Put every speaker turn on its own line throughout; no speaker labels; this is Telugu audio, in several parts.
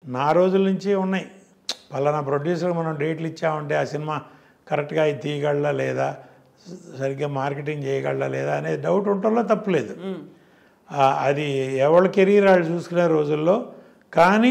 నా రోజుల నుంచి ఉన్నాయి పలానా ప్రొడ్యూసర్ మనం డేట్లు ఇచ్చామంటే ఆ సినిమా కరెక్ట్గా ఇది తీయగలడా లేదా సరిగ్గా మార్కెటింగ్ చేయగలడా లేదా అనే డౌట్ ఉండటంలో తప్పులేదు ఆ, అది ఎవరి కెరీర్ వాళ్ళు చూసుకునే రోజుల్లో కానీ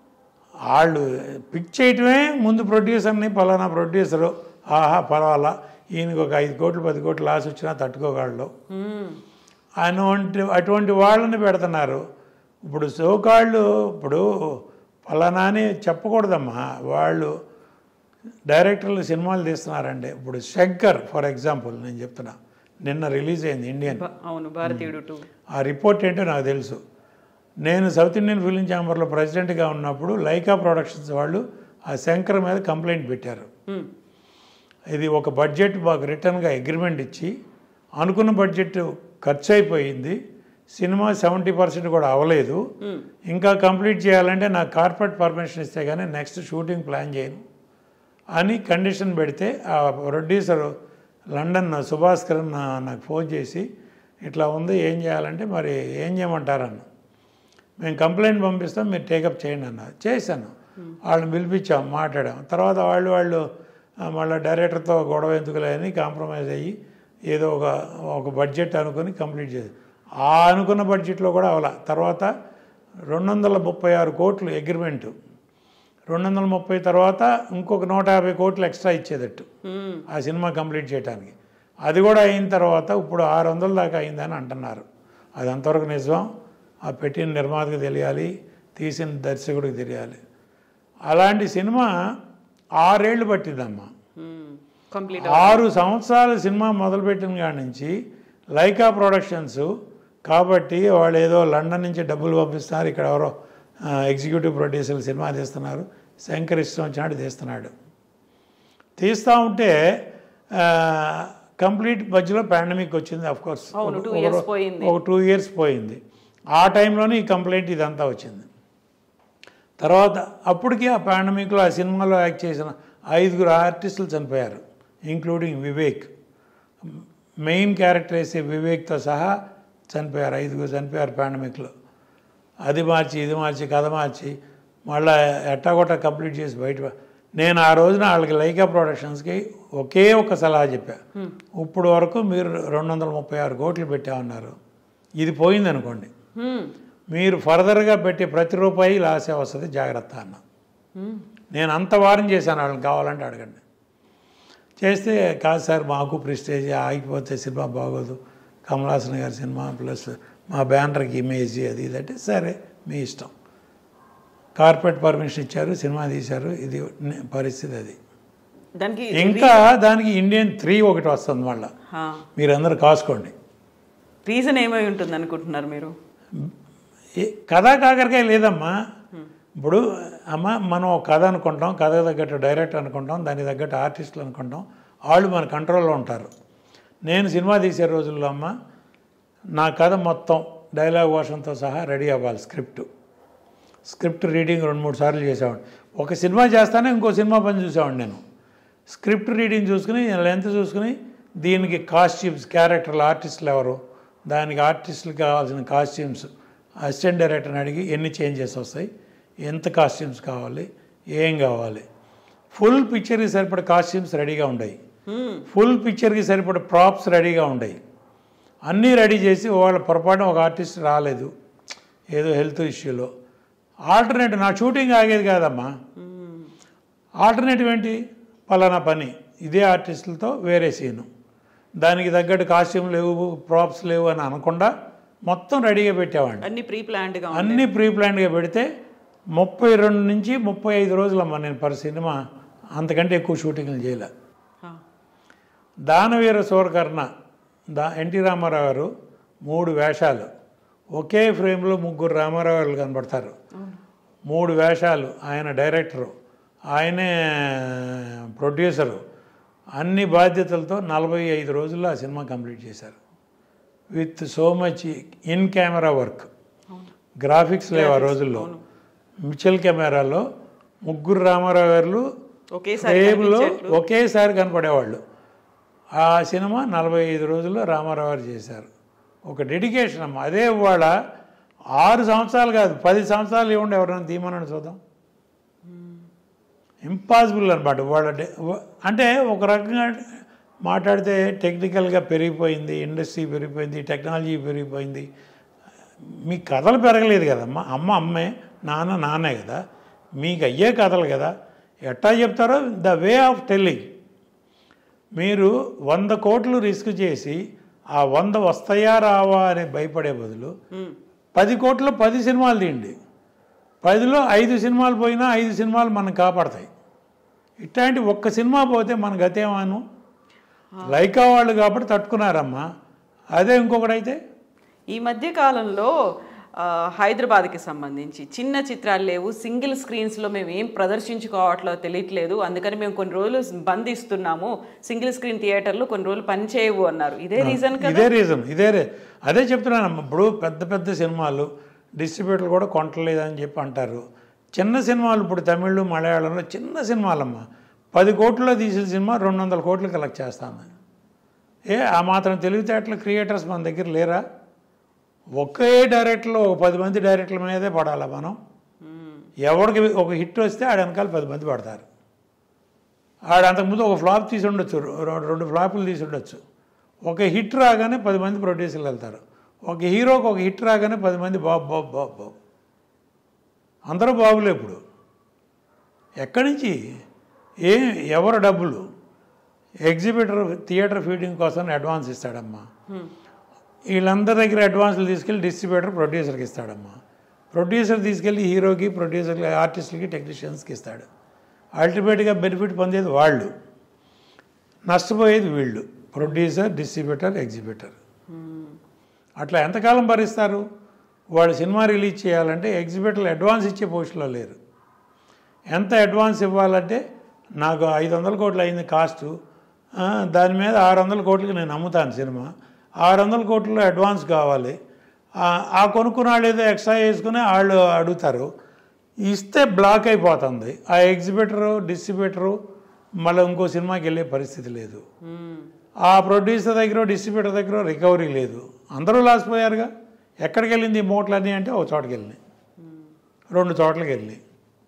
వాళ్ళు పిక్ చేయటమే ముందు ప్రొడ్యూసర్ని పలానా ప్రొడ్యూసరు ఆహా పర్వాలా ఈయనకి ఒక ఐదు కోట్లు పది కోట్లు లాస్ వచ్చినా తట్టుకోగలడు
మ్మ్.
అటువంటి అటువంటి వాళ్ళని పెడుతున్నారు ఇప్పుడు సోకాళ్ళు ఇప్పుడు ఫలానా అని చెప్పకూడదమ్మా వాళ్ళు డైరెక్టర్లు సినిమాలు తీస్తున్నారండి ఇప్పుడు శంకర్ ఫర్ ఎగ్జాంపుల్ నేను చెప్తున్నా నిన్న రిలీజ్ అయింది ఇండియన్
బ- అవును భారతీయుడు టూ
ఆ రిపోర్ట్ ఏంటో నాకు తెలుసు నేను సౌత్ ఇండియన్ ఫిలిం ఛాంబర్లో ప్రెసిడెంట్గా ఉన్నప్పుడు లైకా ప్రొడక్షన్స్ వాళ్ళు ఆ శంకర్ మీద కంప్లైంట్ పెట్టారు
మ్మ్.
ఇది ఒక బడ్జెట్ మాకు రిటర్న్గా అగ్రిమెంట్ ఇచ్చి అనుకున్న బడ్జెట్ ఖర్చు అయిపోయింది సినిమా సెవెంటీ పర్సెంట్ కూడా అవ్వలేదు
మ్మ్.
ఇంకా కంప్లీట్ చేయాలంటే నాకు కార్పొరేట్ పర్మిషన్ ఇస్తే కానీ నెక్స్ట్ షూటింగ్ ప్లాన్ చేయను అని కండిషన్ పెడితే ఆ ప్రొడ్యూసర్ లండన్ సుభాస్కర్ నా- నాకు ఫోన్ చేసి ఇట్లా ఉంది ఏం చేయాలంటే మరి ఏం చేయమంటారన్న మేము కంప్లైంట్ పంపిస్తాం మీరు టేకప్ చేయండి అన్న చేశాను వాళ్ళని పిలిపించాం మాట్లాడాం తర్వాత వాళ్ళు వాళ్ళు ఆ, మళ్ళీ డైరెక్టర్తో గొడవ ఎందుకులే అని కాంప్రమైజ్ అయ్యి ఏదో ఒక ఒక బడ్జెట్ అనుకుని కంప్లీట్ చేసి ఆ అనుకున్న బడ్జెట్లో కూడా అవలా తర్వాత రెండు వందల ముప్పై ఆరు కోట్లు అగ్రిమెంటు రెండు వందల ముప్పై తర్వాత ఇంకొక నూట యాభై కోట్లు ఎక్స్ట్రా ఇచ్చేదట్టు
మ్మ్.
ఆ సినిమా కంప్లీట్ చేయడానికి అది కూడా అయిన తర్వాత ఇప్పుడు ఆరు వందల దాకా అయిందని అంటున్నారు అది అంతవరకు నిజం ఆ పెట్టిన నిర్మాతకు తెలియాలి తీసిన దర్శకుడికి తెలియాలి అలాంటి సినిమా ఆరేళ్ళు పట్టిందమ్మా
మ్మ్. కంప్లీట్
ఆరు సంవత్సరాలు సినిమా మొదలుపెట్టిన కాడి నుంచి లైకా ప్రొడక్షన్స్ కాబట్టి వాళ్ళు ఏదో లండన్ నుంచి డబ్బులు పంపిస్తున్నారు ఇక్కడ ఎవరో ఆ, ఎగ్జిక్యూటివ్ ప్రొడ్యూసర్లు సినిమా తీస్తున్నారు శంకర్ ఇష్టం వచ్చినట్టు తీస్తున్నాడు తీస్తూ ఉంటే ఆ, కంప్లీట్ మధ్యలో పాండమిక్ వచ్చింది అఫ్ కోర్స్
అవును, two years పోయింది.
ఒక టూ ఇయర్స్ పోయింది ఆ టైంలోనే ఈ కంప్లైంట్ ఇదంతా వచ్చింది తర్వాత అప్పటికి ఆ పాండమిక్లో ఆ సినిమాలో యాక్ట్ చేసిన ఐదుగురు ఆర్టిస్టులు చనిపోయారు ఇంక్లూడింగ్ వివేక్ మెయిన్ క్యారెక్టర్ వేసే వివేక్తో సహా చనిపోయారు ఐదుగురు చనిపోయారు పాండమిక్లో అది మార్చి ఇది మార్చి కథ మార్చి మళ్ళీ ఎట్టాగొట్ట కంప్లీట్ చేసి బయట నేను ఆ రోజున వాళ్ళకి లైకా ప్రొడక్షన్స్కి ఒకే ఒక సలహా చెప్పా ఇప్పుడు వరకు మీరు రెండు వందల ముప్పై ఆరు కోట్లు పెట్టామన్నారు ఇది పోయింది అనుకోండి
మ్మ్.
మీరు ఫర్దర్గా పెట్టే ప్రతి రూపాయి లాసే వస్తుంది జాగ్రత్త అన్న
మ్మ్.
నేను అంత వారం చేశాను వాళ్ళని కావాలంటే అడగండి చేస్తే కాదు సార్ మాకు ప్రిస్టేజ్ ఆగిపోతే సినిమా బాగోదు కమలాసన్ గారి సినిమా ప్లస్ మా బ్యానర్కి ఇమేజ్ అది ఇది అంటే సరే మీ ఇష్టం కార్పొరేట్ పర్మిషన్ ఇచ్చారు సినిమా తీశారు ఇది నే- పరిస్థితి అది
దానికి
ఇంకా దానికి ఇండియన్ త్రీ ఒకటి వస్తుంది మళ్ళీ మీరందరూ కాసుకోండి
రీజన్ ఏమై ఉంటుంది అనుకుంటున్నారు మీరు
ఏ- కథా కాకరకాయ లేదమ్మా ఇప్పుడు అమ్మ మనం ఒక కథ అనుకుంటాం కథ తగ్గట్టు డైరెక్టర్ అనుకుంటాం దానికి తగ్గట్టు ఆర్టిస్టులు అనుకుంటాం వాళ్ళు మన కంట్రోల్లో ఉంటారు నేను సినిమా తీసే రోజుల్లో అమ్మ నా కథ మొత్తం డైలాగ్ వర్షన్తో సహా రెడీ అవ్వాలి స్క్రిప్ట్ స్క్రిప్ట్ రీడింగ్ రెండు మూడు సార్లు చేసేవాడిని ఒక సినిమా చేస్తానే ఇంకో సినిమా పని చూసేవాడిని నేను స్క్రిప్ట్ రీడింగ్ చూసుకుని లెంత్ చూసుకుని దీనికి కాస్ట్యూమ్స్ క్యారెక్టర్లు ఆర్టిస్టులు ఎవరు దానికి ఆర్టిస్టులకు కావాల్సిన కాస్ట్యూమ్స్ అసిస్టెంట్ డైరెక్టర్ని అడిగి ఎన్ని చేంజెస్ వస్తాయి ఎంత కాస్ట్యూమ్స్ కావాలి ఏం కావాలి ఫుల్ పిక్చర్కి సరిపడే కాస్ట్యూమ్స్ రెడీగా ఉన్నాయి
మ్మ్.
ఫుల్ పిక్చర్కి సరిపడే ప్రాప్స్ రెడీగా ఉన్నాయి అన్నీ రెడీ చేసి వాళ్ళ పొరపాటున ఒక ఆర్టిస్ట్ రాలేదు ఏదో హెల్త్ ఇష్యూలో ఆల్టర్నేటివ్ నా షూటింగ్ ఆగేది కాదమ్మా
మ్మ్.
ఆల్టర్నేటివ్ ఏంటి పలానా పని ఇదే ఆర్టిస్టులతో వేరే సీను దానికి తగ్గట్టు కాస్ట్యూమ్ లేవు ప్రాప్స్ లేవు అని అనకుండా మొత్తం రెడీగా పెట్టేవాడిని
అన్ని ప్రీ ప్లాన్డ్గా
అన్నీ ప్రీ ప్లాన్డ్గా పెడితే ముప్పై రెండు నుంచి ముప్పై ఐదు రోజులమ్మా నేను పర్ సినిమా అంతకంటే ఎక్కువ షూటింగ్లు చేయలే దానవీర సూరకర్ణ దా ఎన్టీ రామారావు గారు మూడు వేషాలు ఒకే ఫ్రేమ్లో ముగ్గురు రామారావు గారు కనబడతారు మూడు వేషాలు ఆయన డైరెక్టరు ఆయనే ప్రొడ్యూసరు అన్ని బాధ్యతలతో నలభై ఐదు రోజుల్లో ఆ సినిమా కంప్లీట్ చేశారు with so much in camera work graphics లేవు ఆ రోజుల్లో మిచల్ కెమెరాలో ముగ్గురు రామారావు గారు
ఒకేసారి
ఫ్రేమ్లో
కనిపించేట్లు.
ఒకేసారి కనపడేవాళ్ళు ఆ సినిమా నలభై ఐదు రోజుల్లో రామారావు గారు చేశారు ఒక డెడికేషన్ అమ్మ అదే ఇవాళ ఆరు సంవత్సరాలు కాదు పది సంవత్సరాలు ఇవ్వండి ఎవరైనా తీయమని చూద్దాం ఇంపాసిబుల్ అనమాట వాళ్ళ డే- వ- అంటే ఒక రకంగా మాట్లాడితే టెక్నికల్గా పెరిగిపోయింది ఇండస్ట్రీ పెరిగిపోయింది టెక్నాలజీ పెరిగిపోయింది మీ కథలు పెరగలేదు కదమ్మా అమ్మ అమ్మే నాన్న నాన్నే కదా మీకు అయ్యే కథలు కదా ఎట్టా చెప్తారో ద వే ఆఫ్ టెల్లింగ్ మీరు వంద కోట్లు రిస్క్ చేసి ఆ వంద వస్తాయా రావా అని భయపడే బదులు
మ్మ్.
పది కోట్లు పది సినిమాలు తీయండి పదిలో ఐదు సినిమాలు పోయినా ఐదు సినిమాలు మనం కాపాడతాయి ఇట్లాంటి ఒక్క సినిమా పోతే మన గతేమాను లైకా వాళ్ళు కాబట్టి తట్టుకున్నారమ్మా అదే ఇంకొకటైతే
ఈ మధ్య కాలంలో ఆ, హైదరాబాద్కి సంబంధించి చిన్న చిత్రాలు లేవు సింగిల్ స్క్రీన్స్లో మేము ఏం ప్రదర్శించుకోవట్లో తెలియట్లేదు అందుకని మేము కొన్ని రోజులు బంద్ ఇస్తున్నాము సింగిల్ స్క్రీన్ థియేటర్లు కొన్ని రోజులు పనిచేయవు అన్నారు ఇదే రీజన్ కదా
ఇదే రీజన్ ఇదే రీ- అదే చెప్తున్నానమ్మా ఇప్పుడు పెద్ద పెద్ద సినిమాలు డిస్ట్రిబ్యూటర్లు కూడా కొంటలేదని చెప్పి అంటారు చిన్న సినిమాలు ఇప్పుడు తమిళ్ మలయాళంలో చిన్న సినిమాలమ్మా పది కోట్లలో తీసిన సినిమా రెండు వందల కోట్లు కలెక్ట్ చేస్తాను ఏ ఆ మాత్రం తెలివితేటలు క్రియేటర్స్ మన దగ్గర లేరా ఒకే డైరెక్టర్లో ఒక పది మంది డైరెక్టర్ల మీదే పడాలా మనం ఎవరికి ఒక హిట్ వస్తే ఆడ వెనకాల పది మంది పడతారు ఆడ అంతకుముందు ఒక ఫ్లాప్ తీసి ఉండొచ్చు రె- రెండు ఫ్లాపులు తీసి ఉండొచ్చు ఒక హిట్ రాగానే పది మంది ప్రొడ్యూసర్లు వెళ్తారు ఒక హీరోకి ఒక హిట్ రాగానే పది మంది బాబు బాబు బాబు బాబు అందరూ బాబులే ఇప్పుడు ఎక్కడి నుంచి ఏ ఎవరు డబ్బులు ఎగ్జిబిటర్ థియేటర్ ఫీడింగ్ కోసం అడ్వాన్స్ ఇస్తాడమ్మా వీళ్ళందరి దగ్గర అడ్వాన్స్లు తీసుకెళ్ళి డిస్ట్రిబ్యూటర్ ప్రొడ్యూసర్కి ఇస్తాడమ్మా ప్రొడ్యూసర్ తీసుకెళ్ళి హీరోకి ప్రొడ్యూసర్కి ఆర్టిస్టులకి టెక్నీషియన్స్కి ఇస్తాడు అల్టిమేట్గా బెనిఫిట్ పొందేది వాళ్ళు నష్టపోయేది వీళ్ళు ప్రొడ్యూసర్ డిస్ట్రిబ్యూటర్ ఎగ్జిబిటర్ అట్లా ఎంతకాలం భరిస్తారు వాళ్ళు సినిమా రిలీజ్ చేయాలంటే ఎగ్జిబిటర్లు అడ్వాన్స్ ఇచ్చే పోస్టులో లేరు ఎంత అడ్వాన్స్ ఇవ్వాలంటే నాకు ఐదు వందల కోట్లు అయింది కాస్ట్ ఆ, దాని మీద ఆరు వందల కోట్లకి నేను అమ్ముతాను సినిమా ఆరు వందల కోట్లు అడ్వాన్స్ కావాలి ఆ- ఆ కొనుక్కున్న వాళ్ళు ఏదో ఎక్స్ట్రా వేసుకుని వాళ్ళు అడుగుతారు ఇస్తే బ్లాక్ అయిపోతుంది ఆ ఎగ్జిబిటరు డిస్ట్రిబ్యూటరు మళ్ళీ ఇంకో సినిమాకి వెళ్ళే పరిస్థితి లేదు ఆ ప్రొడ్యూసర్ దగ్గర డిస్ట్రిబ్యూటర్ దగ్గర రికవరీ లేదు అందరూ లాస్ పోయారుగా ఎక్కడికి వెళ్ళింది ఈ మూటలన్నీ అంటే ఒక చోటకి వెళ్ళినాయి రెండు చోట్లకి వెళ్ళి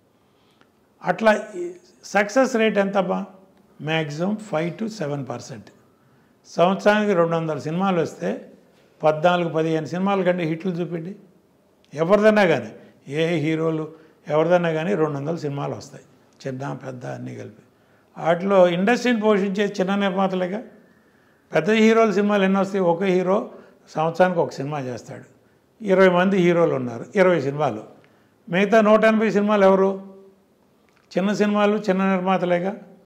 అట్లా సక్సెస్ రేట్ ఎంతమ్మా maximum five to seven percent సంవత్సరానికి రెండు వందల సినిమాలు వస్తే పద్నాలుగు పదిహేను సినిమాల కంటే హిట్లు చూపిండి ఎవరిదన్నా కానీ ఏ హీరోలు ఎవరిదన్నా కానీ రెండు వందల సినిమాలు వస్తాయి చిన్న పెద్ద అన్నీ కలిపి వాటిలో ఇండస్ట్రీని పోషించే చిన్న నిర్మాతలుగా పెద్ద హీరోల సినిమాలు ఎన్ని వస్తాయి ఒక హీరో సంవత్సరానికి ఒక సినిమా చేస్తాడు ఇరవై మంది హీరోలు ఉన్నారు ఇరవై సినిమాలు మిగతా నూట ఎనభై సినిమాలు ఎవరు చిన్న సినిమాలు చిన్న నిర్మాతలేగా